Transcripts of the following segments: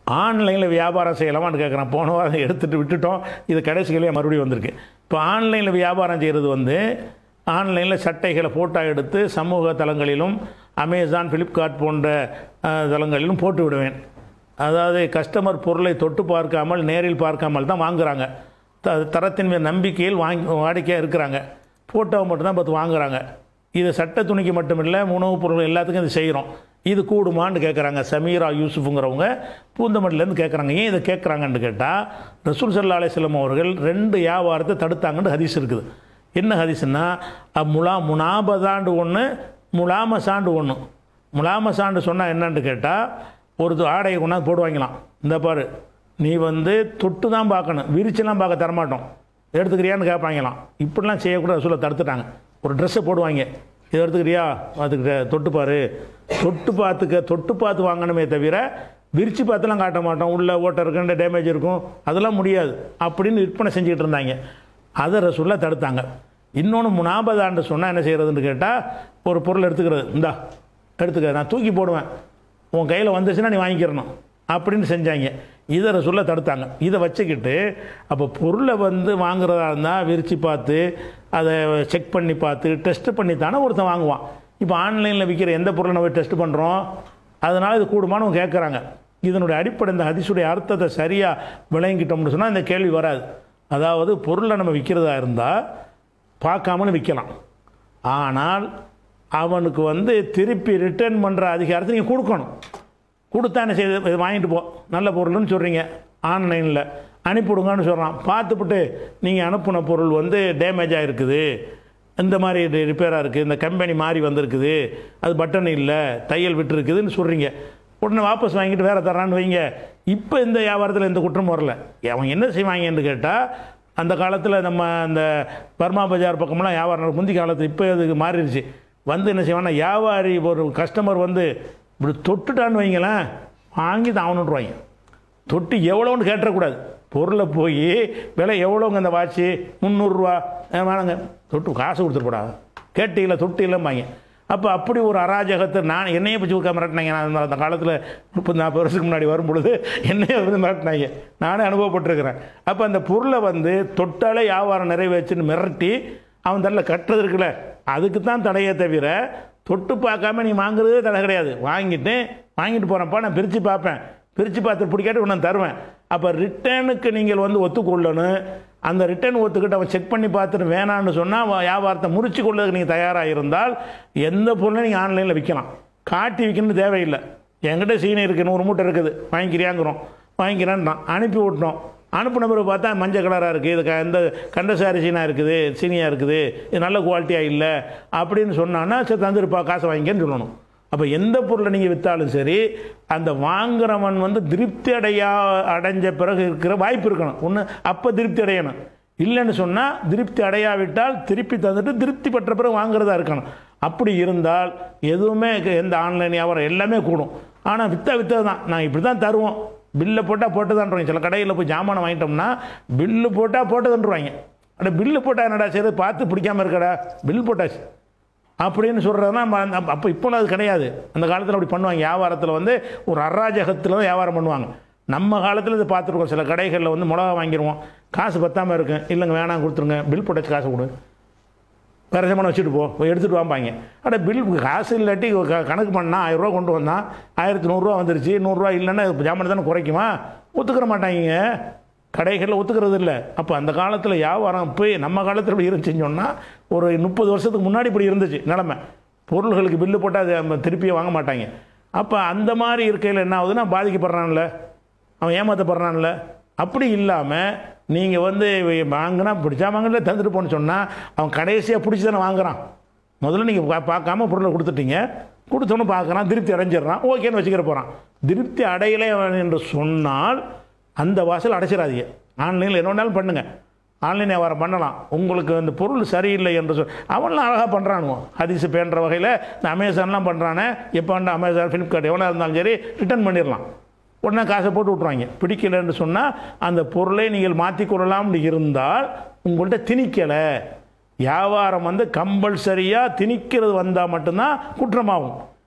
ஆன்லைனில் வியாபாரம் செய்யலாமான்னு கேட்குறேன் போன வாரம் எடுத்துகிட்டு விட்டுட்டோம் இது கடைசிகளே மறுபடியும் வந்திருக்கு இப்போ ஆன்லைனில் வியாபாரம் செய்கிறது வந்து ஆன்லைனில் சட்டைகளை ஃபோட்டோ எடுத்து சமூக தளங்களிலும் அமேசான் ஃப்ளிப்கார்ட் போன்ற அஹ், தளங்களிலும் போட்டு விடுவேன் அதாவது கஸ்டமர் பொருளை தொட்டு பார்க்காமல் நேரில் பார்க்காமல் தான் வாங்குறாங்க த தரத்தின் மீது நம்பிக்கையில் வாங்கி வாடிக்கையாக இருக்கிறாங்க ஃபோட்டோவை மட்டும்தான் பார்த்து வாங்குறாங்க இது சட்ட துணிக்கு மட்டும் இல்லை உணவுப் பொருள் எல்லாத்துக்கும் இது செய்கிறோம் இது கூடுமான்னு கேட்குறாங்க சமீரா யூசுஃபுங்கிறவங்க பூந்தமல்லிலேருந்து கேட்குறாங்க ஏன் இதை கேட்குறாங்கன்னு கேட்டால் ரசூல் சல்லா அலிஸ்லாம் அவர்கள் ரெண்டு வியாபாரத்தை தடுத்தாங்கன்னு ஹதீஸ் இருக்குது என்ன ஹதீஸ்னா அஹ் முலா முனாபதாண்டு ஒன்று முலாமசாண்டு ஒன்று முலாமசாண்டு சொன்னால் என்னன்னு கேட்டால் ஒரு ஆடையை கொண்டாந்து போடுவாங்களாம் இந்த பாரு நீ வந்து தொட்டு தான் பார்க்கணும் விரிச்சுலாம் பார்க்க தரமாட்டோம் எடுத்துக்கிறியான்னு கேட்பாங்களாம் இப்படிலாம் செய்யக்கூடாது ரசூலை தடுத்துட்டாங்க ஒரு ட்ரெஸ்ஸை போடுவாங்க இதை எடுத்துக்கிறியா பார்த்துக்கிட்ட தொட்டு பாரு தொட்டு பார்த்துக்க தொட்டு பார்த்து வாங்கணுமே தவிர விரிச்சு பார்த்துலாம் காட்ட மாட்டோம் உள்ள ஓட்டை இருக்குன்ற டேமேஜ் இருக்கும் அதெல்லாம் முடியாது அப்படின்னு விற்பனை செஞ்சுக்கிட்டு இருந்தாங்க அதை ரசூலில் தடுத்தாங்க இன்னொன்று முனாபதாண்டு சொன்னால் என்ன செய்கிறதுன்னு கேட்டால் ஒரு பொருள் எடுத்துக்கிறது இந்தா எடுத்துக்க நான் தூக்கி போடுவேன் உன் கையில் வந்துச்சுன்னா நீ வாங்கிக்கிறணும் அப்படின்னு செஞ்சாங்க இதை ரசூல்ல தடுத்தாங்க இதை வச்சுக்கிட்டு அப்போ பொருளை வந்து வாங்குறதா இருந்தால் விரித்து பார்த்து அதை செக் பண்ணி பார்த்து டெஸ்ட் பண்ணி தானே ஒருத்தன் வாங்குவான் இப்போ ஆன்லைனில் விற்கிற எந்த பொருளை நம்ம டெஸ்ட் பண்ணுறோம் அதனால் இது கூடுமான்னு அவங்க கேட்குறாங்க இதனுடைய அடிப்படை இந்த ஹதீஸுடைய அர்த்தத்தை சரியாக விளங்கிட்டோம்னு சொன்னால் இந்த கேள்வி வராது அதாவது பொருளை நம்ம விற்கிறதா இருந்தால் பார்க்காமலும் விற்கலாம் ஆனால் அவனுக்கு வந்து திருப்பி ரிட்டர்ன் பண்ணுற அதிகாரத்தை நீங்கள் கொடுக்கணும் கொடுத்தா என்ன செய்யுது இது வாங்கிட்டு போ நல்ல பொருள்னு சொல்கிறீங்க ஆன்லைனில் அனுப்பிவிடுங்கன்னு சொல்கிறான் பார்த்துப்புட்டு நீங்கள் அனுப்பின பொருள் வந்து டேமேஜாக இருக்குது இந்த மாதிரி ரிப்பேராக இருக்குது இந்த கம்பெனி மாறி வந்திருக்குது அது பட்டன் இல்லை தையல் விட்டு இருக்குதுன்னு சொல்கிறீங்க உடனே வாபஸ் வாங்கிட்டு வேறு தரான்னு வைங்க இப்போ இந்த வியாபாரத்தில் எந்த குற்றம் வரல அவன் என்ன செய்வாங்கன்னு கேட்டால் அந்த காலத்தில் நம்ம அந்த பர்மா பஜார் பக்கமெல்லாம் வியாபாரம் நடக்கும். முந்தி காலத்தில் இப்போ அதுக்கு மாறிடுச்சு வந்து என்ன செய்வான்னா வியாபாரி ஒரு கஸ்டமர் வந்து இப்படி தொட்டுட்டான்னு வைங்களேன் வாங்கி தான் அவனுட்ருவாங்க தொட்டு எவ்வளோன்னு கேட்டுறக்கூடாது பொருளை போய் விலை எவ்வளோங்க அந்த வாட்சி முந்நூறுரூவா வேணாங்க தொட்டு காசு கொடுத்துருப்படா கேட்டீங்களா தொட்டு இல்லைம்பாங்க அப்போ அப்படி ஒரு அராஜகத்தை நான் என்னையே பிடிச்சி கொடுக்க மிரட்டினாங்க நான் அந்த- அந்த காலத்தில் முப்பது நாற்பது வருஷத்துக்கு முன்னாடி வரும் பொழுது என்னையே வந்து மிரட்டினாங்க நானே அனுபவப்பட்டிருக்கிறேன் அப்போ அந்த பொருளை வந்து தொட்டாலே வியாபாரம் நிறைவேச்சுன்னு மிரட்டி அவன் தள்ள கட்டுறது இருக்குல்ல அதுக்கு தான் தடையே தவிர தொட்டு பார்க்காம நீ வாங்குறதே தடை கிடையாது வாங்கிட்டு வாங்கிட்டு போகிறப்பா நான் பிரித்து பார்ப்பேன் பிரித்து பார்த்து பிடிக்காட்டி நான் தருவேன் அப்போ ரிட்டர்னுக்கு நீங்கள் வந்து ஒத்துக்கொள்ளணும் அந்த ரிட்டர்ன் ஒத்துக்கிட்டு அவன் செக் பண்ணி பார்த்துட்டு வேணான்னு சொன்னால் வியாபாரத்தை முறிச்சு கொள்ளதுக்கு நீங்கள் தயாராக இருந்தால் எந்த பொருளையும் நீங்கள் ஆன்லைனில் விற்கலாம் காட்டி விற்கணும்னு தேவையில்லை என்கிட்ட சீனி இருக்குது நூறு மூட்டை இருக்குது வாங்கிக்கிறியாங்கிறோம் வாங்கிக்கிறேன்றான் அனுப்பி விட்டோம் அனுப்பின பிறகு பார்த்தா மஞ்சள் கலராக இருக்குது இது க இந்த கண்டசாரி சீனாக இருக்குது சீனியாக இருக்குது இது நல்ல குவாலிட்டியாக இல்லை அப்படின்னு சொன்னான்னா சரி தந்துருப்பா காசை வாங்கிக்கன்னு சொல்லணும் அப்போ எந்த பொருளை நீங்கள் விற்றாலும் சரி அந்த வாங்குறவன் வந்து திருப்தி அடையா அடைஞ்ச பிறகு இருக்கிற வாய்ப்பு இருக்கணும் ஒன்று அப்போ திருப்தி அடையணும் இல்லைன்னு சொன்னால் திருப்தி அடையாவிட்டால் திருப்பி தந்துட்டு திருப்தி பெற்ற பிறகு வாங்குறதா இருக்கணும் அப்படி இருந்தால் எதுவுமே க- எந்த ஆன்லைன் வியாபாரம் எல்லாமே கூடும் ஆனால் வித்தா வித்தது தான் நான் இப்படி தான் தருவோம் பில்லை போட்டால் போட்டுதான்றவாங்க சில கடையில் போய் ஜாமானை வாங்கிட்டோம்னா பில்லு போட்டால் போட்டுதான்ருவாங்க அட பில்லு போட்டால் என்னடா சரி பார்த்து பிடிக்காம இருக்கடா பில் போட்டாச்சு அப்படின்னு சொல்கிறதுனா அப்போ இப்போலாம் அது கிடையாது அந்த காலத்தில் அப்படி பண்ணுவாங்க வியாபாரத்தில் வந்து ஒரு அராஜகத்தில் தான் வியாபாரம் பண்ணுவாங்க நம்ம காலத்தில் இது பார்த்துருக்கோம் சில கடைகளில் வந்து மிளகா வாங்கிடுவோம் காசு பத்தாமல் இருக்கும் இல்லைங்க வேணாம் கொடுத்துருங்க பில் போட்டாச்சு காசு கொடு வேறு சம்பளம் வச்சுட்டு போ போய் எடுத்துகிட்டு வாம்பாங்க அட பில் காசு இல்லாட்டி க- கணக்கு பண்ணால் ஆயிரரூவா கொண்டு வந்தான் ஆயிரத்தி நூறுரூவா வந்துருச்சு நூறுரூவா இல்லைன்னா ஜாமான் தானே குறைக்குமா ஒத்துக்கிற மாட்டாங்க கடைகளில் ஒத்துக்கிறது இல்லை அப்போ அந்த காலத்தில் வியாபாரம் போய் நம்ம காலத்தில் இப்படி இருந்துச்சுன்னு சொன்னால் ஒரு முப்பது வருஷத்துக்கு முன்னாடி இப்படி இருந்துச்சு நிலமை பொருள்களுக்கு பில்லு போட்டால் அதை நம்ம திருப்பியே வாங்க மாட்டாங்க அப்போ அந்த மாதிரி இருக்கையில் என்ன ஆகுதுன்னா பாதிக்கப்படுறான்ல அவன் ஏமாற்றப்படுறான்ல அப்படி இல்லாமல் நீங்கள் வந்து வாங்கினா பிடிச்சா வாங்கல தந்துட்டு போன்னு சொன்னால் அவன் கடைசியாக பிடிச்சி தானே வாங்குறான் முதல்ல நீங்கள் பா பார்க்காம பொருளை கொடுத்துட்டீங்க கொடுத்தோன்னு பார்க்குறான் திருப்தி அடைஞ்சிடுறான் ஓகேன்னு வச்சுக்கிற போகிறான் திருப்தி அடையலை அவன் என்று சொன்னால் அந்த வாசல் அடைச்சிடாதீங்க ஆன்லைனில் என்ன வேணாலும் பண்ணுங்கள் ஆன்லைன் வியாபாரம் பண்ணலாம் உங்களுக்கு அந்த பொருள் சரியில்லை என்று சொல் அவன்லாம் அழகாக பண்ணுறானுவோ ஹதீஸ் பேன்ற வகையில் இந்த அமேசான்லாம் பண்ணுறானே எப்போ அமேசான் ஃப்ளிப்கார்ட் எவனாக இருந்தாலும் சரி ரிட்டர்ன் பண்ணிடலாம் உடனே காசை போட்டு விட்ருவாங்க பிடிக்கலைன்னு சொன்னால் அந்த பொருளை நீங்கள் மாற்றிக்கொள்ளலாம்னு இருந்தால் உங்கள்கிட்ட திணிக்கலை வியாபாரம் வந்து கம்பல்சரியாக திணிக்கிறது வந்தால் மட்டும்தான் குற்றமாகும்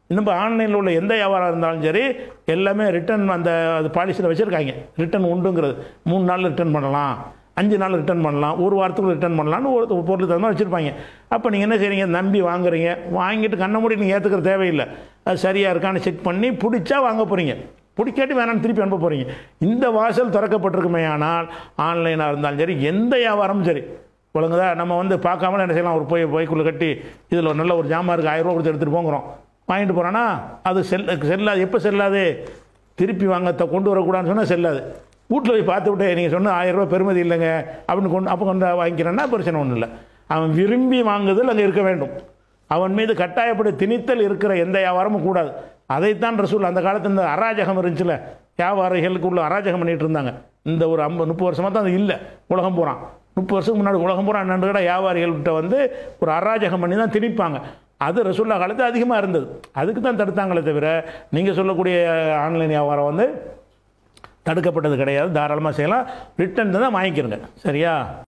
இன்னும் ஆன்லைனில் உள்ள எந்த வியாபாரம் இருந்தாலும் சரி எல்லாமே ரிட்டர்ன் அந்த அது பாலிசியில் வச்சுருக்காங்க ரிட்டர்ன் உண்டுங்கிறது மூணு நாள் ரிட்டர்ன் பண்ணலாம் அஞ்சு நாள் ரிட்டர்ன் பண்ணலாம் ஒரு வாரத்துக்குள்ள ரிட்டர்ன் பண்ணலாம்னு ஒரு ஒரு பொருள் தகுந்த வச்சுருப்பாங்க அப்போ நீங்கள் என்ன செய்றீங்க நம்பி வாங்குறீங்க வாங்கிட்டு கண்ண மூடி நீங்கள் ஏற்றுக்கிற தேவையில்லை அது சரியாக இருக்கான்னு செக் பண்ணி பிடிச்சா வாங்க போகிறீங்க பிடிக்காட்டி வேணாம்னு திருப்பி அனுப்ப போகிறீங்க இந்த வாசல் திறக்கப்பட்டிருக்குமே ஆனால் ஆன்லைனாக இருந்தாலும் சரி எந்த வியாபாரமும் சரி ஒழுங்குதா நம்ம வந்து பார்க்காமல என்ன செய்யலாம் ஒரு போய் பைக்குள்ளே கட்டி இதில் ஒரு நல்ல ஒரு ஜாமான் இருக்குது ஆயிரம் ரூபா கொடுத்து எடுத்துகிட்டு போங்கிறோம் வாங்கிட்டு போகிறானா அது செல் செல்லாது எப்போ செல்லாது திருப்பி வாங்க த- கொண்டு வரக்கூடாதுன்னு சொன்னால் செல்லாது வீட்டில் போய் பார்த்து விட்டு நீங்கள் சொன்ன ஆயிரம் ரூபாய் பெருமதி இல்லைங்க அப்படின்னு கொண்டு அப்போ கொண்டு வாங்கிக்கிறேன்னா பிரச்சனை ஒன்றும் இல்லை அவன் விரும்பி வாங்குதல் அங்கே இருக்க வேண்டும் அவன் மீது கட்டாயப்படி திணித்தல் இருக்கிற எந்த வியாபாரமும் கூடாது அதைத்தான் ரசூல் அந்த காலத்து இந்த அராஜகம் இருந்துச்சுல வியாபாரிகளுக்கு உள்ள அராஜகம் பண்ணிட்டு இருந்தாங்க இந்த ஒரு ஐம்பது முப்பது வருஷமாக தான் அது இல்லை உலகம் பூரா முப்பது வருஷத்துக்கு முன்னாடி உலகம் பூரா நண்டு கடை வியாபாரிகள்கிட்ட வந்து ஒரு அராஜகம் பண்ணி தான் திணிப்பாங்க அது ரசூல்லா காலத்து அதிகமாக இருந்தது அதுக்கு தான் தடுத்தாங்களே தவிர நீங்கள் சொல்லக்கூடிய ஆன்லைன் வியாபாரம் வந்து தடுக்கப்பட்டது கிடையாது தாராளமாக செய்யலாம் ரிட்டர்ன் தான் வாங்கிக்கிறங்க சரியா